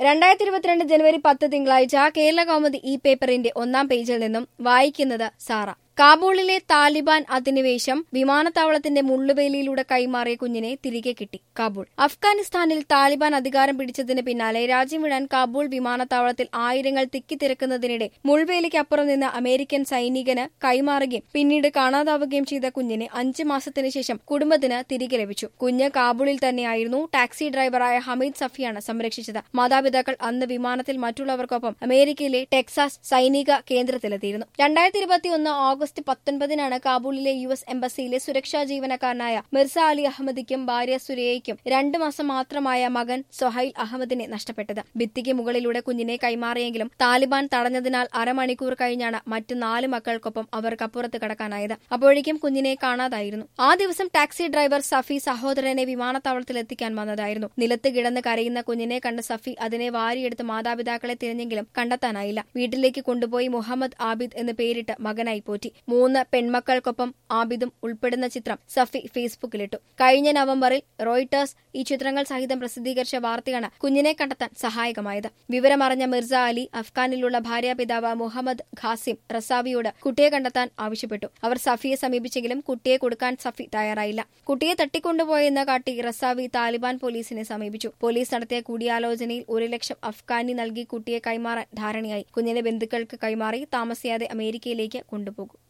രണ്ടായിരത്തി ഇരുപത്തിരണ്ട് ജനുവരി പത്ത് തിങ്കളാഴ്ച കേരള കൗമുദി ഈ പേപ്പറിന്റെ ഒന്നാം പേജിൽ നിന്നും വായിക്കുന്നത് സാറ കാബൂളിലെ താലിബാൻ അധിനിവേശം വിമാനത്താവളത്തിന്റെ മുള്ളുവേലിയിലൂടെ കൈമാറിയ കുഞ്ഞിനെ തിരികെ കിട്ടി കാബൂൾ അഫ്ഗാനിസ്ഥാനിൽ താലിബാൻ അധികാരം പിടിച്ചതിന് പിന്നാലെ രാജ്യം വിടാൻ കാബൂൾ വിമാനത്താവളത്തിൽ ആയിരങ്ങൾ തിക്കിത്തിരക്കുന്നതിനിടെ മുൾവേലിക്കപ്പുറം നിന്ന് അമേരിക്കൻ സൈനികന് കൈമാറുകയും പിന്നീട് കാണാതാവുകയും ചെയ്ത കുഞ്ഞിനെ അഞ്ച് മാസത്തിനു ശേഷം കുടുംബത്തിന് തിരികെ ലഭിച്ചു കുഞ്ഞ് കാബൂളിൽ തന്നെയായിരുന്നു ടാക്സി ഡ്രൈവറായ ഹമീദ് സഫിയാണ് സംരക്ഷിച്ചത് മാതാപിതാക്കൾ അന്ന് വിമാനത്തിൽ മറ്റുള്ളവർക്കൊപ്പം അമേരിക്കയിലെ ടെക്സാസ് സൈനിക കേന്ദ്രത്തിലെത്തിയിരുന്നു രണ്ടായിരത്തി ഇരുപത്തിയൊന്ന് ഓഗസ്റ്റ് പത്തൊൻപതിനാണ് കാബൂളിലെ യു എസ് എംബസിയിലെ സുരക്ഷാ ജീവനക്കാരനായ മിർസ അലി അഹമ്മദിക്കും ഭാര്യ സുരയ്യയ്ക്കും രണ്ടു മാസം മാത്രമായ മകൻ സൊഹൈൽ അഹമ്മദിനെ നഷ്ടപ്പെട്ടത് ഭിത്തിക്ക് മുകളിലൂടെ കുഞ്ഞിനെ കൈമാറിയെങ്കിലും താലിബാൻ തടഞ്ഞതിനാൽ അരമണിക്കൂർ കഴിഞ്ഞാണ് മറ്റു നാല് മക്കൾക്കൊപ്പം അവർക്കപ്പുറത്ത് കടക്കാനായത് അപ്പോഴേക്കും കുഞ്ഞിനെ കാണാതായിരുന്നു ആ ദിവസം ടാക്സി ഡ്രൈവർ സഫി സഹോദരനെ വിമാനത്താവളത്തിൽ എത്തിക്കാൻ വന്നതായിരുന്നു നിലത്ത് കിടന്ന് കരയുന്ന കുഞ്ഞിനെ കണ്ട സഫി അതിനെ വാരിയെടുത്ത് മാതാപിതാക്കളെ തിരഞ്ഞെങ്കിലും കണ്ടെത്താനായില്ല വീട്ടിലേക്ക് കൊണ്ടുപോയി മുഹമ്മദ് ആബിദ് എന്ന് പേരിട്ട് മകനായി പോറ്റി മൂന്ന് പെൺമക്കൾക്കൊപ്പം ആബിദും ഉൾപ്പെടുന്ന ചിത്രം സഫി ഫേസ്ബുക്കിലിട്ടു കഴിഞ്ഞ നവംബറിൽ റോയിട്ടേഴ്സ് ഈ ചിത്രങ്ങൾ സഹിതം പ്രസിദ്ധീകരിച്ച വാർത്തയാണ് കുഞ്ഞിനെ കണ്ടെത്താൻ സഹായകമായത് വിവരമറിഞ്ഞ മിർസ അലി അഫ്ഗാനിലുള്ള ഭാര്യാപിതാവ് മുഹമ്മദ് ഖാസിം റസാവിയോട് കുട്ടിയെ കണ്ടെത്താൻ ആവശ്യപ്പെട്ടു അവർ സഫിയെ സമീപിച്ചെങ്കിലും കുട്ടിയെ കൊടുക്കാൻ സഫി തയ്യാറായില്ല കുട്ടിയെ തട്ടിക്കൊണ്ടുപോയെന്ന് കാട്ടി റസാവി താലിബാൻ പോലീസിനെ സമീപിച്ചു പോലീസ് നടത്തിയ കൂടിയാലോചനയിൽ ഒരു ലക്ഷം അഫ്ഗാനി നൽകി കുട്ടിയെ കൈമാറാൻ ധാരണയായി കുഞ്ഞിനെ ബന്ധുക്കൾക്ക് കൈമാറി താമസിയാതെ അമേരിക്കയിലേക്ക് കൊണ്ടുപോകും